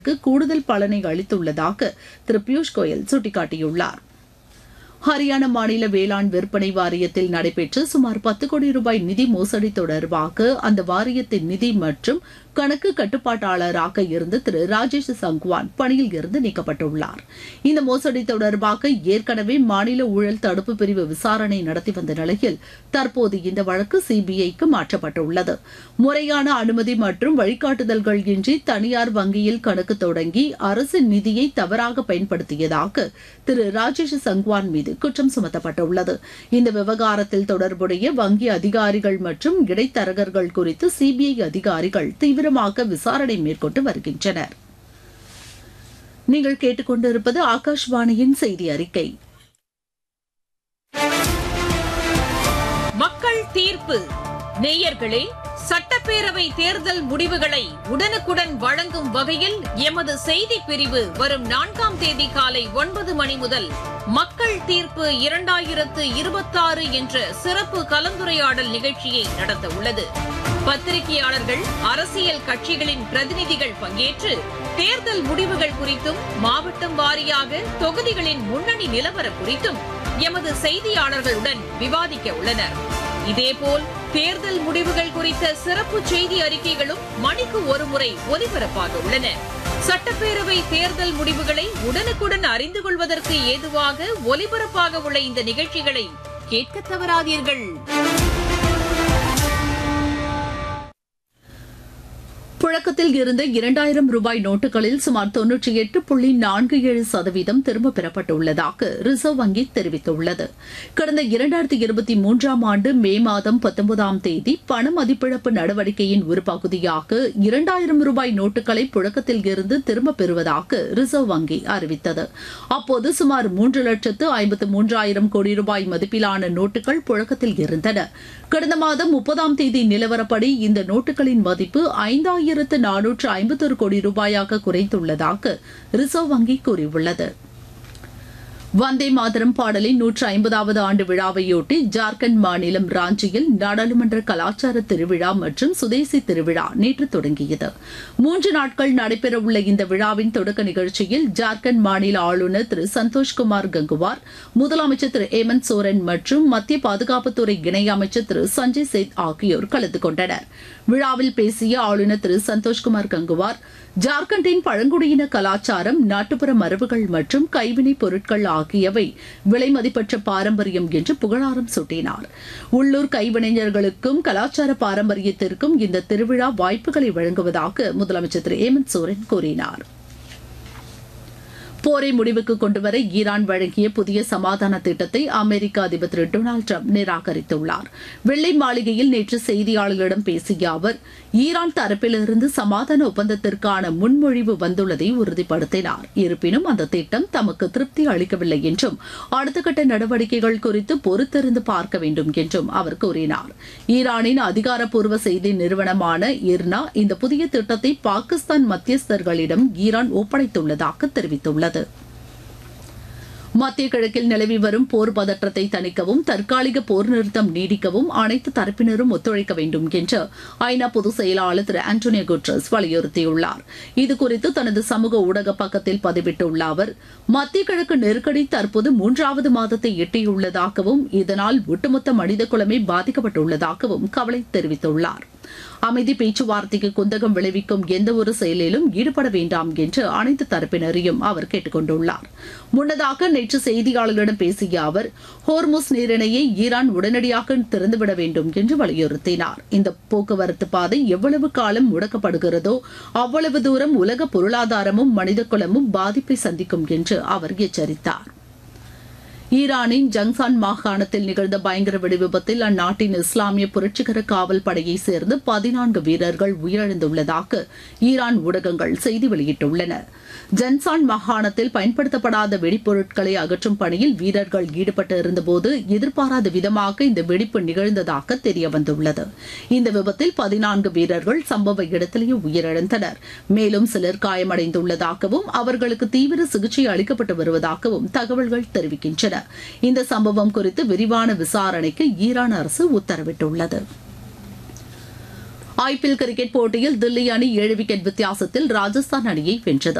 கூடுதல் பலனை அளித்துள்ளதாக திரு பியூஷ் கோயல் சுட்டிக்காட்டியுள்ளார் ஹரியானா மாநில வேளாண் விற்பனை வாரியத்தில் நடைபெற்ற சுமார் பத்து கோடி ரூபாய் நிதி மோசடி தொடர்பாக அந்த வாரியத்தின் நிதி மற்றும் கணக்கு கட்டுப்பாட்டாளராக இருந்த திரு ராஜேஷ் சங்வான் பணியில் இருந்து நீக்கப்பட்டுள்ளார் இந்த மோசடி தொடர்பாக ஏற்கனவே மாநில ஊழல் தடுப்பு பிரிவு விசாரணை நடத்தி வந்த நிலையில் தற்போது இந்த வழக்கு சிபிஐக்கு மாற்றப்பட்டுள்ளது முறையான அனுமதி மற்றும் வழிகாட்டுதல்கள் இன்றி தனியார் வங்கியில் கணக்கு தொடங்கி அரசின் நிதியை தவறாக பயன்படுத்தியதாக திரு ராஜேஷ் சங்வான் மீது குற்றம் சுமத்தப்பட்டுள்ளது இந்த விவகாரத்தில் தொடர்புடைய வங்கி அதிகாரிகள் மற்றும் இடைத்தரகர்கள் குறித்து சிபிஐ அதிகாரிகள் தீவிரமாக விசாரணை மேற்கொண்டு வருகின்றனர் நீங்கள் கேட்டுக்கொண்டிருப்பது ஆகாஷ்வாணியின் செய்தி அறிக்கை மக்கள் தீர்ப்பு நேயர்களே சட்டப்பேரவை தேர்தல் முடிவுகளை உடனுக்குடன் வழங்கும் வகையில் எமது செய்தி பிரிவு வரும் நான்காம் தேதி காலை ஒன்பது மணி முதல் மக்கள் தீர்ப்பு இரண்டாயிரத்து இருபத்தாறு என்ற சிறப்பு கலந்துரையாடல் நிகழ்ச்சியை நடத்த உள்ளது பத்திரிகையாளர்கள் அரசியல் கட்சிகளின் பிரதிநிதிகள் பங்கேற்று தேர்தல் முடிவுகள் குறித்தும் மாவட்டம் வாரியாக தொகுதிகளின் முன்னணி நிலவரம் குறித்தும் எமது செய்தியாளர்களுடன் விவாதிக்க உள்ளனர் இதேபோல் தேர்தல் முடிவுகள் குறித்த சிறப்பு செய்தி அறிக்கைகளும் மணிக்கு ஒருமுறை ஒலிபரப்பாக உள்ளன சட்டப்பேரவை தேர்தல் முடிவுகளை உடனுக்குடன் அறிந்து கொள்வதற்கு ஏதுவாக ஒலிபரப்பாக உள்ள இந்த நிகழ்ச்சிகளை கேட்க தவறாதீர்கள் புழக்கத்தில் இருந்த இரண்டாயிரம் ரூபாய் நோட்டுகளில் சுமார் தொன்னூற்றி எட்டு புள்ளி நான்கு ஏழு சதவீதம் திரும்பப் பெறப்பட்டுள்ளதாக ரிசர்வ் வங்கி தெரிவித்துள்ளது கடந்த இரண்டாயிரத்தி இருபத்தி மூன்றாம் ஆண்டு மே மாதம் பத்தொன்பதாம் தேதி பண மதிப்பிழப்பு நடவடிக்கையின் ஒரு பகுதியாக இரண்டாயிரம் ரூபாய் நோட்டுகளை புழக்கத்தில் இருந்து திரும்பப் பெறுவதாக ரிசர்வ் வங்கி அறிவித்தது அப்போது சுமார் மூன்று லட்சத்து ஐம்பத்து மூன்றாயிரம் கோடி ரூபாய் மதிப்பிலான நோட்டுகள் புழக்கத்தில் இருந்தன கடந்த மாதம் முப்பதாம் தேதி நிலவரப்படி இந்த நோட்டுகளின் மதிப்பு ஐந்தாயிரத்து நானூற்று ஐம்பத்தொரு கோடி ரூபாயாக குறைந்துள்ளதாக ரிசர்வ் வங்கி கூறியுள்ளது வந்தே மாதரம் பாடலின் நூற்று ஐம்பதாவது ஆண்டு விழாவையொட்டி ஜார்க்கண்ட் மாநிலம் ராஞ்சியில் நாடாளுமன்ற கலாச்சார திருவிழா மற்றும் சுதேசி திருவிழா நேற்று தொடங்கியது மூன்று நாட்கள் நடைபெறவுள்ள இந்த விழாவின் தொடக்க நிகழ்ச்சியில் ஜார்க்கண்ட் மாநில ஆளுநர் திரு சந்தோஷ்குமார் கங்குவார் முதலமைச்சர் திரு ஹேமந்த் சோரன் மற்றும் மத்திய பாதுகாப்புத்துறை இணையமைச்சர் திரு சஞ்சய் சேத் ஆகியோர் கலந்து கொண்டனர் விழாவில் பேசிய ஆளுநர் திரு சந்தோஷ்குமார் கங்குவார் ஜார்க்கண்டின் பழங்குடியின கலாச்சாரம் நாட்டுப்புற மரபுகள் மற்றும் கைவினைப் பொருட்கள் ஆகியவை விலைமதிப்பற்ற பாரம்பரியம் என்று புகழாரம் சூட்டினார் உள்ளூர் கைவினைஞர்களுக்கும் கலாச்சார பாரம்பரியத்திற்கும் இந்த திருவிழா வாய்ப்புகளை வழங்குவதாக முதலமைச்சர் திரு ஹேமந்த் சோரன் கூறினார் போரை முடிவுக்கு கொண்டுவர ஈரான் வழங்கிய புதிய சமாதான திட்டத்தை அமெரிக்க அதிபர் திரு டொனால்டு ட்ரம்ப் நிராகரித்துள்ளார் வெள்ளை மாளிகையில் நேற்று செய்தியாளர்களிடம் பேசிய அவர் ஈரான் தரப்பிலிருந்து சமாதான ஒப்பந்தத்திற்கான முன்மொழிவு வந்துள்ளதை உறுதிப்படுத்தினார் இருப்பினும் அந்த திட்டம் தமக்கு திருப்தி அளிக்கவில்லை என்றும் அடுத்த கட்ட நடவடிக்கைகள் குறித்து பொறுத்திருந்து பார்க்க வேண்டும் என்றும் அவர் கூறினார் ஈரானின் அதிகாரப்பூர்வ செய்தி நிறுவனமான இர்னா இந்த புதிய திட்டத்தை பாகிஸ்தான் மத்தியஸ்தர்களிடம் ஈரான் ஒப்படைத்துள்ளதாக தெரிவித்துள்ளது உள்ளது மத்திய கிழக்கில் நிலவி வரும் போர் பதற்றத்தை தணிக்கவும் தற்காலிக போர் நிறுத்தம் நீடிக்கவும் அனைத்து தரப்பினரும் ஒத்துழைக்க வேண்டும் என்று ஐநா பொதுச் செயலாளர் திரு ஆண்டோனியோ குட்ரஸ் வலியுறுத்தியுள்ளார் இதுகுறித்து தனது சமூக ஊடக பக்கத்தில் பதிவிட்டுள்ள அவர் மத்திய கிழக்கு நெருக்கடி தற்போது மூன்றாவது மாதத்தை எட்டியுள்ளதாகவும் இதனால் ஒட்டுமொத்த மனித குலமே பாதிக்கப்பட்டுள்ளதாகவும் கவலை தெரிவித்துள்ளார் அமைதி பேச்சுவார்த்தைக்கு குந்தகம் விளைவிக்கும் எந்த ஒரு செயலிலும் ஈடுபட வேண்டாம் என்று அனைத்து தரப்பினரையும் அவர் கேட்டுக் கொண்டுள்ளார் முன்னதாக நேற்று செய்தியாளர்களிடம் பேசிய அவர் ஹோர்முஸ் நீரிணையை ஈரான் உடனடியாக திறந்துவிட வேண்டும் என்று வலியுறுத்தினார் இந்த போக்குவரத்து பாதை எவ்வளவு காலம் முடக்கப்படுகிறதோ அவ்வளவு தூரம் உலக பொருளாதாரமும் மனிதகுலமும் பாதிப்பை சந்திக்கும் என்று அவர் எச்சரித்தார் ஈரானின் ஜங்சான் மாகாணத்தில் நிகழ்ந்த பயங்கர வெடிவிபத்தில் அந்நாட்டின் இஸ்லாமிய புரட்சிகர காவல் படையை சேர்ந்து பதினான்கு வீரர்கள் உயிரிழந்துள்ளதாக ஈரான் ஊடகங்கள் செய்தி வெளியிட்டுள்ளன ஜன்சான் மாகாணத்தில் பயன்படுத்தப்படாத வெடிப்பொருட்களை அகற்றும் பணியில் வீரர்கள் ஈடுபட்டு இருந்தபோது எதிர்பாராத விதமாக இந்த வெடிப்பு நிகழ்ந்ததாக தெரியவந்துள்ளது இந்த விபத்தில் பதினான்கு வீரர்கள் சம்பவ இடத்திலேயே உயிரிழந்தனர் மேலும் சிலர் காயமடைந்துள்ளதாகவும் அவர்களுக்கு தீவிர சிகிச்சை அளிக்கப்பட்டு வருவதாகவும் தகவல்கள் தெரிவிக்கின்றன இந்த சம்பவம் குறித்து விரிவான விசாரணைக்கு ஈரான் அரசு உத்தரவிட்டுள்ளது ஐபிஎல் கிரிக்கெட் போட்டியில் தில்லி அணி ஏழு விக்கெட் வித்தியாசத்தில் ராஜஸ்தான் அணியை வென்றது